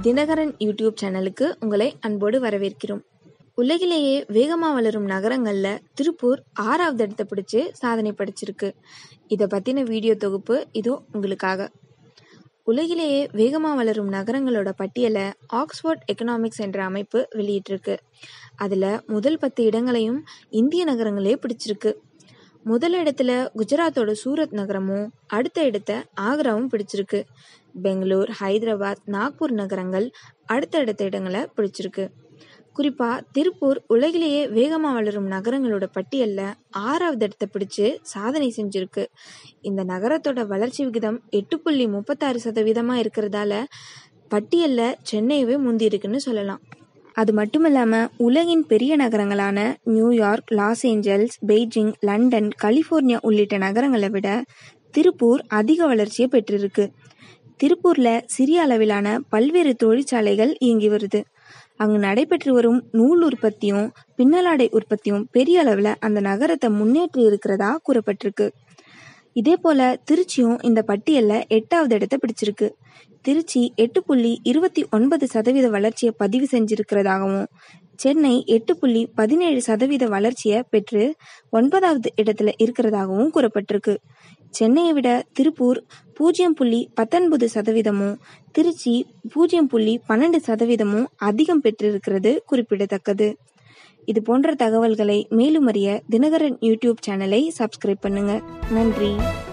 Dinakaran YouTube சேனலுக்கு உங்களை அன்போடு வரவேற்கிறோம் உலகிலேயே வேகமாக வளரும் நகரங்களில் திருப்பூர் ஆறாவது இடத்தை பிடிச்சு சாதனை படைச்சிருக்கு இதை பற்றின வீடியோ தொகுப்பு இதோ உங்களுக்காக உலகிலேயே வேகமாக வளரும் நகரங்களோட பட்டியலை ஆக்ஸ்போர்ட் எக்கனாமிக்ஸ் என்ற அமைப்பு வெளியிட்டிருக்கு அதில் முதல் பத்து இடங்களையும் இந்திய நகரங்களே பிடிச்சிருக்கு முதல் இடத்துல குஜராத்தோட சூரத் நகரமும் அடுத்த இடத்த ஆக்ராவும் பிடிச்சிருக்கு பெங்களூர் ஹைதராபாத் நாக்பூர் நகரங்கள் அடுத்த இடத்த இடங்களை பிடிச்சிருக்கு குறிப்பாக திருப்பூர் உலகிலேயே வேகமாக வளரும் நகரங்களோட பட்டியலில் ஆறாவது இடத்தை பிடிச்சு சாதனை செஞ்சுருக்கு இந்த நகரத்தோட வளர்ச்சி விகிதம் எட்டு புள்ளி முப்பத்தாறு சதவீதமாக இருக்கிறதால பட்டியலில் சென்னையவே முந்தி இருக்குன்னு சொல்லலாம் அது மட்டும் இல்லாமல் உலகின் பெரிய நகரங்களான New York Los Angeles Beijing London California உள்ளிட்ட நகரங்களை விட திருப்பூர் அதிக வளர்ச்சியை பெற்றிருக்கு திருப்பூரில் சிறிய அளவிலான பல்வேறு தொழிற்சாலைகள் இயங்கி வருது அங்கு நடைபெற்று வரும் நூல் உற்பத்தியும் பின்னலாடை உற்பத்தியும் பெரிய அளவில் அந்த நகரத்தை முன்னேற்றி இருக்கிறதா கூறப்பட்டிருக்கு இதே போல திருச்சியும் இந்த பட்டியலில் எட்டாவது இடத்தை பிடிச்சிருக்கு திருச்சி எட்டு புள்ளி இருபத்தி ஒன்பது சதவீத வளர்ச்சியை பதிவு செஞ்சிருக்கிறதாகவும் சென்னை எட்டு புள்ளி பதினேழு சதவீத வளர்ச்சியை பெற்று ஒன்பதாவது இடத்துல இருக்கிறதாகவும் கூறப்பட்டிருக்கு சென்னையை விட திருப்பூர் பூஜ்ஜியம் புள்ளி பத்தொன்பது சதவீதமும் திருச்சி பூஜ்ஜியம் புள்ளி பன்னெண்டு சதவீதமும் அதிகம் பெற்றிருக்கிறது குறிப்பிடத்தக்கது இது போன்ற தகவல்களை மேலும் அறிய தினகரன் யூடியூப் சேனலை சப்ஸ்கிரைப் பண்ணுங்க நன்றி